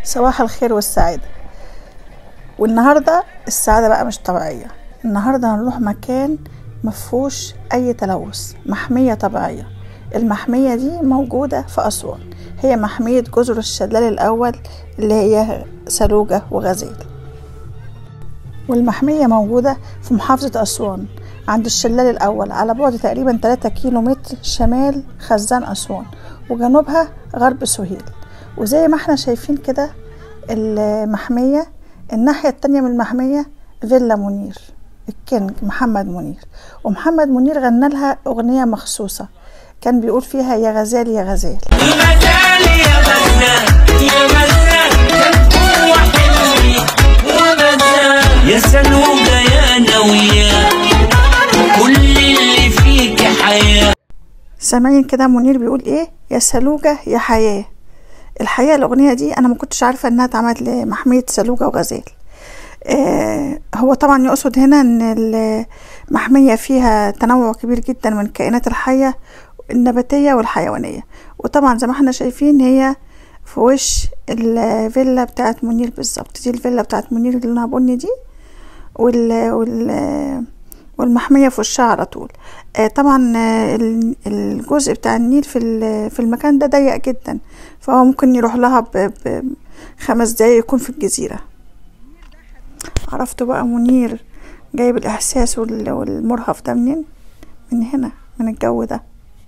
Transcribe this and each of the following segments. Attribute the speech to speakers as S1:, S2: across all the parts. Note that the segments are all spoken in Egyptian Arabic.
S1: صباح الخير والسعادة والنهاردة السعادة بقى مش طبيعية النهاردة هنروح مكان مفهوش أي تلوث محمية طبيعية المحمية دي موجودة في أسوان هي محمية جزر الشلال الأول اللي هي سلوجة وغزال والمحمية موجودة في محافظة أسوان عند الشلال الأول على بعد تقريبا 3 كيلو متر شمال خزان أسوان وجنوبها غرب سهيل وزي ما احنا شايفين كده المحمية الناحية التانية من المحمية فيلا منير الكينج محمد منير ومحمد منير غنى لها أغنية مخصوصة كان بيقول فيها يا غزال يا غزال
S2: يا غزال يا غزال يا غزال كان هو حلمي وغزال يا سلوجة يا نوية كل اللي فيك حياة
S1: سامعين كده منير بيقول ايه يا سلوجة يا حياة الحقيقة الأغنية دي أنا ما كنتش عارفة إنها اتعملت لمحمية سلوجة وغزال آه هو طبعا يقصد هنا إن المحمية فيها تنوع كبير جدا من الكائنات الحية النباتية والحيوانية وطبعا زي ما احنا شايفين هي في وش الفيلا بتاعت منير بالظبط دي الفيلا بتاعت منير اللي لونها بني دي وال, وال والمحمية في وشها على طول آه طبعا آه ال- الجزء بتاع النيل في ال- في المكان ده ضيق جدا فهو ممكن يروح لها ب- بخمس دقايق يكون في الجزيرة عرفتوا بقى منير جايب الإحساس وال- والمرهف ده منين من هنا من الجو ده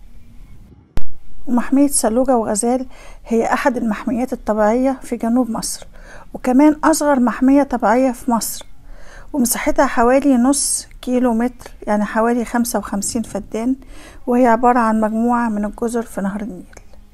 S1: ومحمية سلوجة وغزال هي أحد المحميات الطبيعية في جنوب مصر وكمان أصغر محمية طبيعية في مصر ومساحتها حوالي نص كيلو متر يعني حوالي خمسة وخمسين فدان وهي عبارة عن مجموعة من الجزر في نهر النيل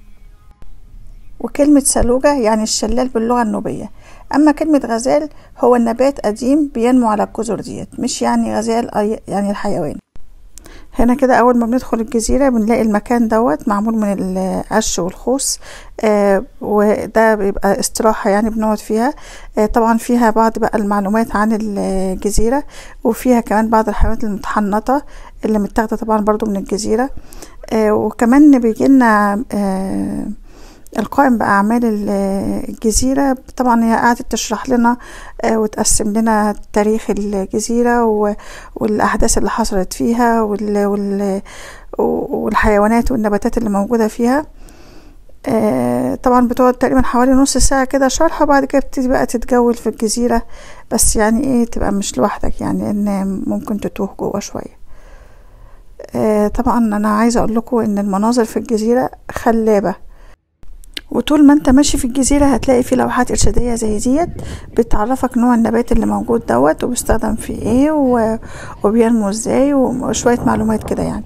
S1: وكلمة سلوجة يعني الشلال باللغة النوبية أما كلمة غزال هو النبات قديم بينمو على الجزر ديت مش يعني غزال أي- يعني الحيوان هنا كده أول ما بندخل الجزيرة بنلاقي المكان دوت معمول من القش والخوص آه وده بيبقى استراحة يعني بنقعد فيها آه طبعا فيها بعض بقى المعلومات عن الجزيرة وفيها كمان بعض الحيوانات المتحنطة اللي متاخدة طبعا برضو من الجزيرة آه وكمان بيجيلنا آه القائم بأعمال ال- الجزيرة طبعا هي قعدت تشرح لنا آه، وتقسم لنا تاريخ الجزيرة و- والأحداث اللي حصلت فيها وال- وال- والحيوانات والنباتات اللي موجودة فيها آه، طبعا بتقعد تقريبا حوالي نص ساعة كده شرح وبعد كده بتبتدي بقى تتجول في الجزيرة بس يعني ايه تبقى مش لوحدك يعني ان ممكن تتوه جوه شوية آه، طبعا انا عايزة اقول لكم ان المناظر في الجزيرة خلابة وطول ما انت ماشي في الجزيرة هتلاقي في لوحات إرشادية زي ديت بتعرفك نوع النبات اللي موجود دوت وبيستخدم في ايه و- وبينمو ازاي وشوية معلومات كده يعني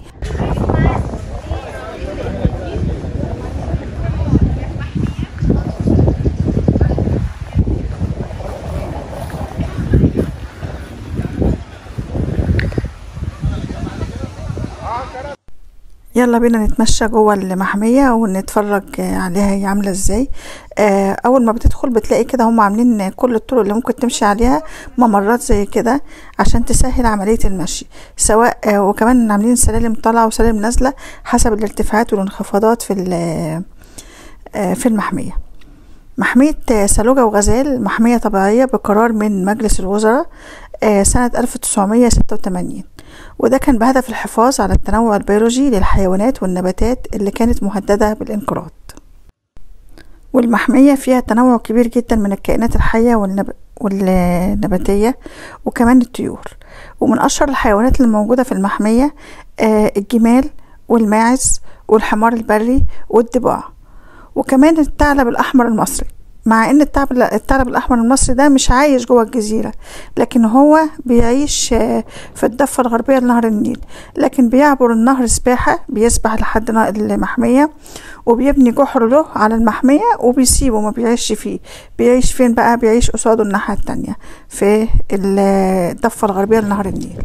S1: يلا بينا نتمشى جوه المحمية ونتفرج عليها هي عاملة ازاي آه، اول ما بتدخل بتلاقي كده هم عاملين كل الطرق اللي ممكن تمشي عليها ممرات زي كده عشان تسهل عملية المشي سواء آه، وكمان عاملين سلالم طالعة وسلالم نازلة حسب الارتفاعات والانخفاضات في ال- آه، في المحمية محمية آه، سلوجة وغزال محمية طبيعية بقرار من مجلس الوزراء آه، سنة 1986 وده كان بهدف الحفاظ على التنوع البيولوجي للحيوانات والنباتات اللي كانت مهددة بالانقراض والمحمية فيها تنوع كبير جدا من الكائنات الحية والنب... والنباتية وكمان الطيور ومن أشهر الحيوانات اللي موجودة في المحمية آه، الجمال والماعز والحمار البري والضباع وكمان الثعلب الأحمر المصري مع ان الثعلب الثعلب الاحمر المصري ده مش عايش جوه الجزيره لكن هو بيعيش آه، في الضفه الغربيه لنهر النيل لكن بيعبر النهر سباحه بيسبح لحد نا- المحميه وبيبني جحر له على المحميه وبيسيبه ما بيعيش فيه بيعيش فين بقى بيعيش قصاده الناحيه التانية في ال- الضفه الغربيه لنهر النيل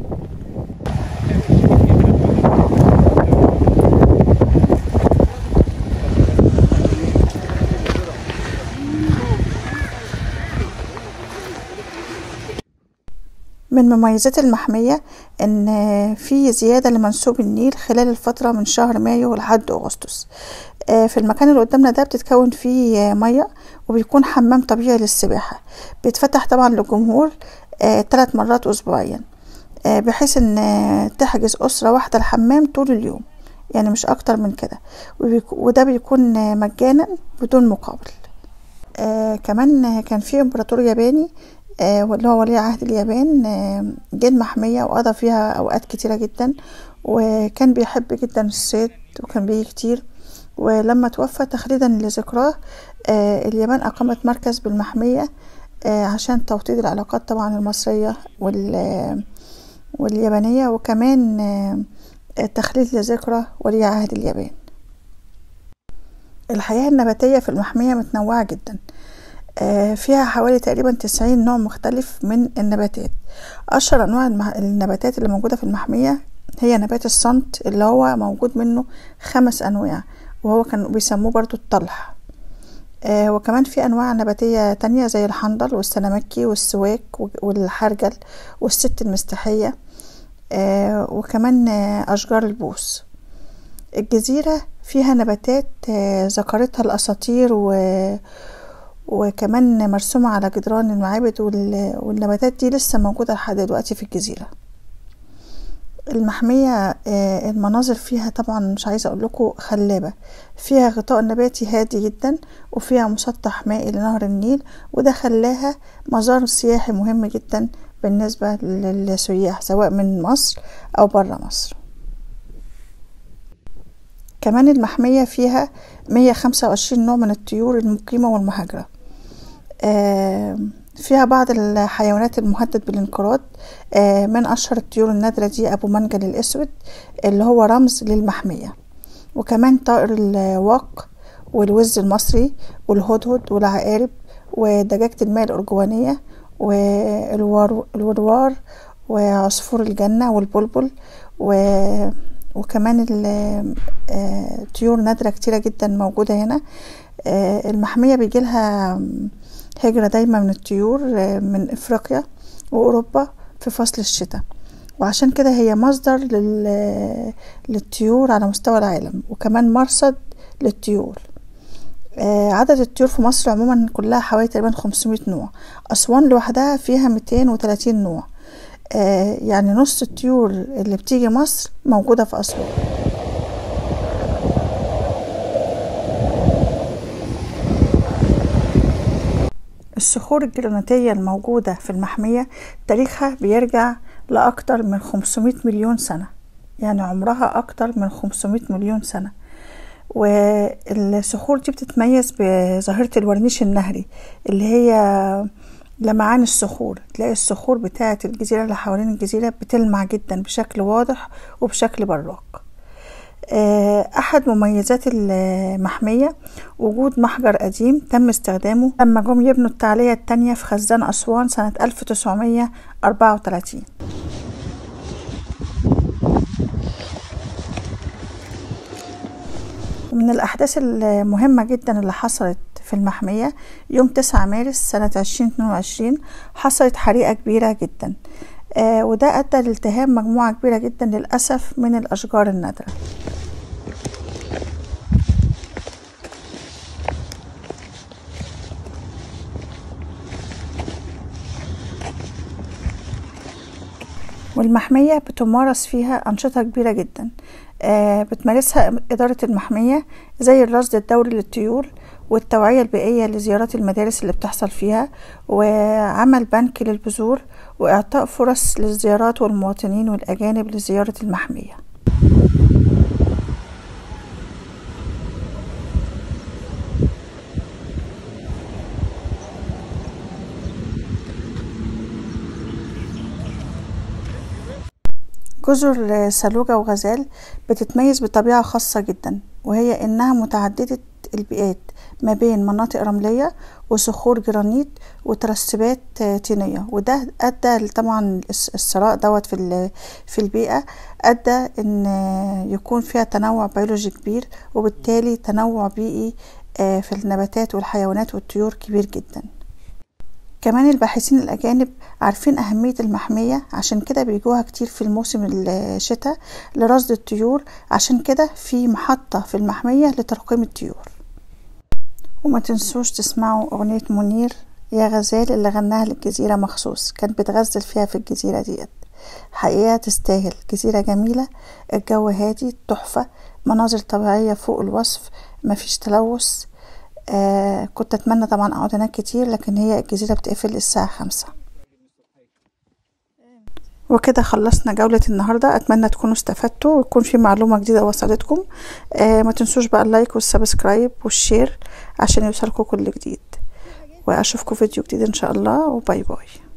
S1: من مميزات المحمية ان في زيادة لمنسوب النيل خلال الفترة من شهر مايو لحد اغسطس آه، في المكان اللي قدامنا ده بتتكون فيه آه، مية وبيكون حمام طبيعي للسباحة بيتفتح طبعا للجمهور آه، ثلاث مرات أسبوعيا آه، بحيث ان آه، تحجز أسرة واحدة الحمام طول اليوم يعني مش أكتر من كده وبيك- وده بيكون آه، مجانا بدون مقابل آه كمان آه، كان في امبراطور ياباني آه واللي هو ولي عهد اليابان آه جه المحمية وقضى فيها أوقات كتيرة جدا وكان بيحب جدا الصيد وكان بيجي كتير ولما توفى تخليدا لذكراه آه اليابان أقامت مركز بالمحمية آه عشان توطيد العلاقات طبعا المصرية وال واليابانية وكمان آه تخليد لذكرى ولي عهد اليابان الحياة النباتية في المحمية متنوعة جدا آه، فيها حوالي تقريبا تسعين نوع مختلف من النباتات أشهر أنواع المح- النباتات اللي موجودة في المحمية هي نبات الصمت اللي هو موجود منه خمس أنواع وهو كان بيسموه برضو الطلح آه، وكمان في أنواع نباتية تانية زي الحنظل والسلامكي والسواك و- والحرجل والست المستحية آه، وكمان آه، أشجار البوس الجزيرة فيها نباتات آه، ذكرتها الأساطير و... وكمان مرسومة على جدران المعابد وال... والنباتات دي لسه موجودة لحد دلوقتي في الجزيرة المحمية آه، المناظر فيها طبعا مش عايزة أقول لكم خلابة فيها غطاء نباتي هادي جدا وفيها مسطح مائي لنهر النيل وده خلاها مزار سياحي مهم جدا بالنسبة للسياح سواء من مصر أو برا مصر كمان المحمية فيها 125 نوع من الطيور المقيمة والمهاجرة آه، فيها بعض الحيوانات المهدد بالانقراض آه، من أشهر الطيور النادرة دي أبو منجل الأسود اللي هو رمز للمحمية وكمان طائر الواق والوز المصري والهدهد والعقارب ودجاجة الماء الأرجوانية والوروار وعصفور الجنة والبلبل و وكمان ال- آه، طيور نادرة كتيرة جدا موجودة هنا آه، المحمية بيجيلها هجرة دايما من الطيور آه، من إفريقيا وأوروبا في فصل الشتاء وعشان كده هي مصدر لل- للطيور على مستوى العالم وكمان مرصد للطيور آه، عدد الطيور في مصر عموما كلها حوالي تقريبا 500 نوع أسوان لوحدها فيها 230 نوع آه، يعني نص الطيور اللي بتيجي مصر موجودة في أسوان الصخور الجرانيتية الموجودة في المحمية تاريخها بيرجع لأكتر من 500 مليون سنة يعني عمرها أكتر من 500 مليون سنة والصخور دي بتتميز بظاهرة الورنيش النهري اللي هي لمعان الصخور تلاقي الصخور بتاعة الجزيرة اللي حوالين الجزيرة بتلمع جدا بشكل واضح وبشكل براق آه، أحد مميزات المحمية وجود محجر قديم تم استخدامه لما جم يبنوا التعلية التانية في خزان أسوان سنة 1934 من الأحداث المهمة جدا اللي حصلت في المحمية يوم 9 مارس سنة 2022 حصلت حريقة كبيرة جدا آه وده أدى لالتهام مجموعة كبيرة جدا للأسف من الأشجار النادرة والمحمية بتمارس فيها أنشطة كبيرة جدا آه، بتمارسها إدارة المحمية زي الرصد الدوري للطيور والتوعية البيئية لزيارات المدارس اللي بتحصل فيها وعمل بنك للبذور وإعطاء فرص للزيارات والمواطنين والأجانب لزيارة المحمية جزر سلوجة وغزال بتتميز بطبيعة خاصة جدا وهي إنها متعددة البيئات ما بين مناطق رملية وصخور جرانيت وترسبات طينية وده أدى طبعا الثراء دوت في ال- في البيئة أدى إن يكون فيها تنوع بيولوجي كبير وبالتالي تنوع بيئي آه، في النباتات والحيوانات والطيور كبير جدا كمان الباحثين الأجانب عارفين أهمية المحمية عشان كده بيجوها كتير في الموسم الشتاء لرصد الطيور عشان كده في محطة في المحمية لترقيم الطيور وما تنسوش تسمعوا أغنية منير يا غزال اللي غناها للجزيرة مخصوص كان بتغزل فيها في الجزيرة ديت حقيقة تستاهل جزيرة جميلة الجو هادي تحفة مناظر طبيعية فوق الوصف مفيش تلوث آه كنت أتمنى طبعا أقعد هناك كتير لكن هي الجزيرة بتقفل الساعة خمسة وكده خلصنا جولة النهاردة أتمنى تكونوا استفدتوا ويكون في معلومة جديدة وصلتكم آه ما تنسوش بقى اللايك والسبسكرايب والشير عشان يوصلكم كل جديد وأشوفكم فيديو جديد إن شاء الله وباي باي